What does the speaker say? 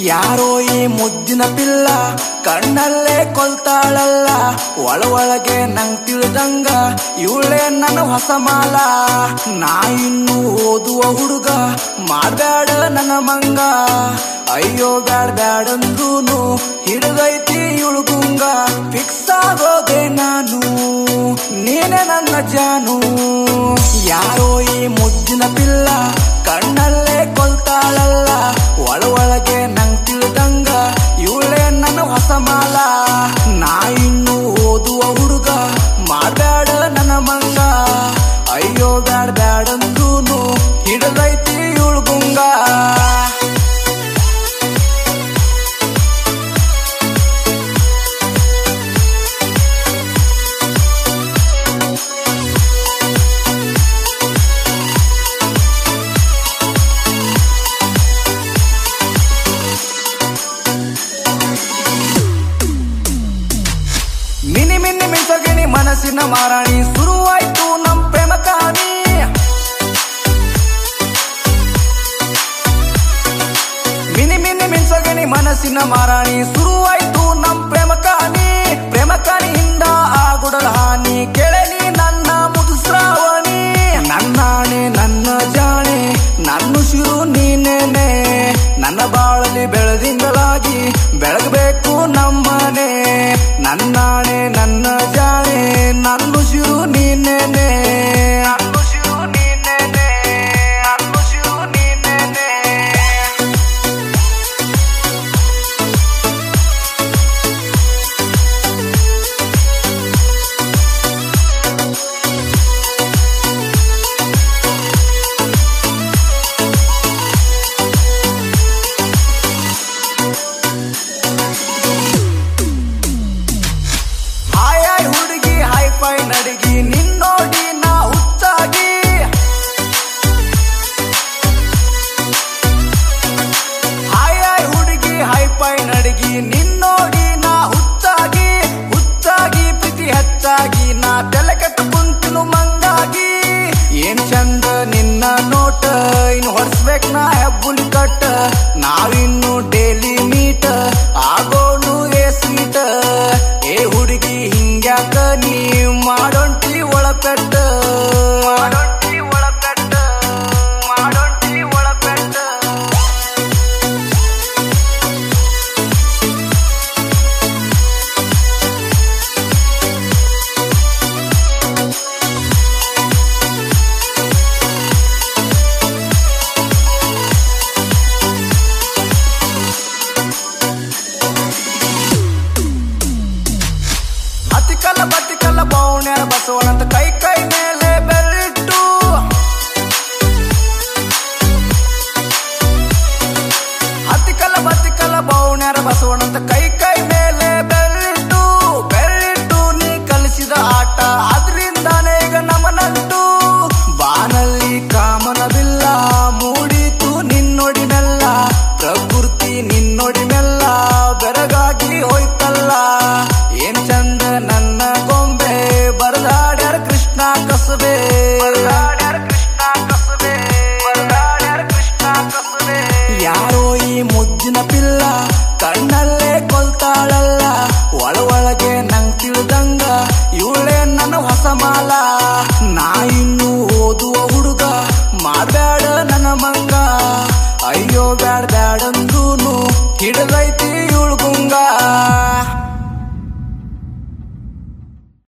ಯಾರೋ ಈ ಮುದ್ದಿನ ಪಿಲ್ಲ ಕಣ್ಣಲ್ಲೇ ಕೊಲ್ತಾಳಲ್ಲ ಒಳ ಒಳಗೆ ನಂಗ್ ತಿಳಿದಂಗ ಇವಳೇ ನನ್ನ ಹೊಸ ಮಾಲ ನಾ ಇನ್ನು ಓದುವ ಹುಡುಗ ಮಾಡ್ಬ್ಯಾಡ ನನ್ನ ಮಂಗ ಅಯ್ಯೋ ಬ್ಯಾಡ್ ಬ್ಯಾಡಂದ್ರೂನು ಹಿಡಿದೈತಿ ಇವಳು ಗುಂಗ ಫಿಕ್ಸ್ ಆಗೋದೆ ನಾನು ನೀನೆ ನನ್ನ ಜಾನು ಯಾರೋ ಈ ಮುದ್ದಿನ ಪಿಲ್ಲ ಕಣ್ಣಲ್ಲೇ ಕೊಲ್ತಾಳಲ್ಲ ಒಳ ಒಳಗೆ ನಂಗ್ ತಿಳಿದಂಗ ಇವಳೇ ನನ್ನ ಹೊಸ ಮಾಲ ನಾ ಇನ್ನು ಓದುವ ಹುಡುಗ ಮಾಡ್ಬ್ಯಾಡ ನನ್ನ ಮಂಗ ಅಯ್ಯೋ ಬ್ಯಾಡ್ ಬ್ಯಾಡಂದ್ರೂನು ಹಿಡಿದೈತಿ ಇವಳು ಗುಂಗ ಮಿನಿ ಮಿನಿ ಮಿಸಗಿಣಿ ಮನಸ್ಸಿನ ಮಾರಾಣಿ ಶುರುವಾಯ್ತು ನಮ್ ಪ್ರೇಮ ಕಹಾನಿ ಮಿನಿ ಮಿನಿ ಮಿನ್ಸಗಣಿ ಮನಸ್ಸಿನ ಮಾರಾಣಿ ಶುರುವಾಯ್ತು ನಮ್ ಪ್ರೇಮ ಕಹಾನಿ ಪ್ರೇಮ ಕಹಾನಿಯಿಂದ ಆಗುಡಲ ಹಾನಿ ಕೆಳನಿ ನನ್ನ ಮುದು ಶ್ರಾವಣಿ ನನ್ನಾಣೆ ನನ್ನ ಜಾಣೆ ನನ್ನ ಶಿರು ನೀನೇನೆ ನನ್ನ ಬಾಳಲಿ ಬೆಳೆದಿಂಗಳಾಗಿ ಬೆಳಗಬೇಕು ನಮ್ಮನೆ ನನ್ನಾಣೆ ನನ್ನ ಜಾಣೆ ನನ್ನ ಶಿರು ನೀನೇನೆ ನನ್ನ ಶಿರು ನೀನೇನೆ ನನ್ನ ಶಿರು ನೀನೇನೆ ಹಾಯ್ ಹಾಯ್ ಹುಡುಗಿ ಹೈ ಫೈ ನಡಗಿ ನಿನ್ನೋಡಿ ನಾ ಹುಚ್ಚಾಗಿ ಹಾಯ್ ಹಾಯ್ ಹುಡುಗಿ ಹೈ ಫೈ ನಡಗಿ ನಿನ್ನೋಡಿ ನಾ ಹುಚ್ಚಾಗಿ ಹುಚ್ಚಾಗಿ ಪ್ರೀತಿ ಹೆಚ್ಚಾಗಿ ನಾ ತಲೆ ಕೆಟ್ಟು ಕುಂತಿನು ಮಂಗಾಗಿ ಏನ್ ಚಂದ ನಿನ್ನ ನೋಟ ಇನ್ನು ಹೊಡ್ಸ್ಬೇಕ್ ನಾ ಹೆಬ್ಬುಲಿ ಕಟ್ಟ ನಾವಿನ್ನು ಡೈಲಿ ಮೀಟ್ ಆಗೋನು ಏ ಸ್ವೀಟ್ ಏ ಹುಡುಗಿ ಹಿಂಗ್ಯಾಕ ನೀ ಮಾಡೊಂಟಿ ಒಳಪೆಟ್ಟ ಮಾಡೊಂಟಿ ಒಳಪೆಟ್ಟ ಮಾಡೊಂಟಿ ಒಳಪೆಟ್ಟ ಅತಿಕಲ್ಲ ಬತಿಕಲ್ಲ ಬೌಣ್ಯಾರ ಬಸವನಂತ ಕೈ ಕೈ ಮೇಲೆ ಬೆರಳಿಟ್ಟು ಅತಿಕಲ್ಲ ಬತಿಕಲ್ಲ ಬೌಣ್ಯಾರ ಬಸವನಂತ ಕೈ ಕೈ ಮೇಲೆ ಬೆರಳಿಟ್ಟು ಬೆರಳಿಟ್ಟು ನೀ ಕಲಿಸಿದ ಆಟ ಅದ್ರಿಂದಾನೇ ಈಗ ನಮನಂಟು ಬಾನಲ್ಲಿ ಕಾಮನ ಬಿಲ್ಲ ಮೂಡಿತು ನಿನ್ನೊಡಿಮೆಲ್ಲ ಪ್ರಕೃತಿ ನಿನ್ನೊಡಿಮೆಲ್ಲ ಬೆರಗಾಗಿ ಹೋಯ್ತಲ್ಲ ಏನ್ ಚಂದ ನನ್ನ ಗೊಂಬೆ ಬರದಾಡ್ಯಾರ ಕೃಷ್ಣ ಕಸಬೆ ಬರದಾಡ್ಯಾರ ಕೃಷ್ಣ ಕಸಬೆ ಬರದಾಡ್ಯಾರ ಕೃಷ್ಣ ಕಸಬೆ ಯಾರೋ ಈ ಮುದ್ದಿನ ಪಿಲ್ಲ ಕಣ್ಣಲ್ಲೇ ಕೊಲ್ತಾಳಲ್ಲ ಒಳ ಒಳಗೆ ನಂಗ್ ತಿಳಿದಂಗ ಇವಳೇ ನನ್ನ ಹೊಸ ಮಾಲ ನಾ ಇನ್ನು ಓದುವ ಹುಡುಗ ಮಾಡ್ಬ್ಯಾಡ ನನ್ನ ಮಂಗ ಅಯ್ಯೋ ಬ್ಯಾಡ್ ಬ್ಯಾಡಂದೂನು ಹಿಡಿದೈತಿ ಇವಳು ಗುಂಗ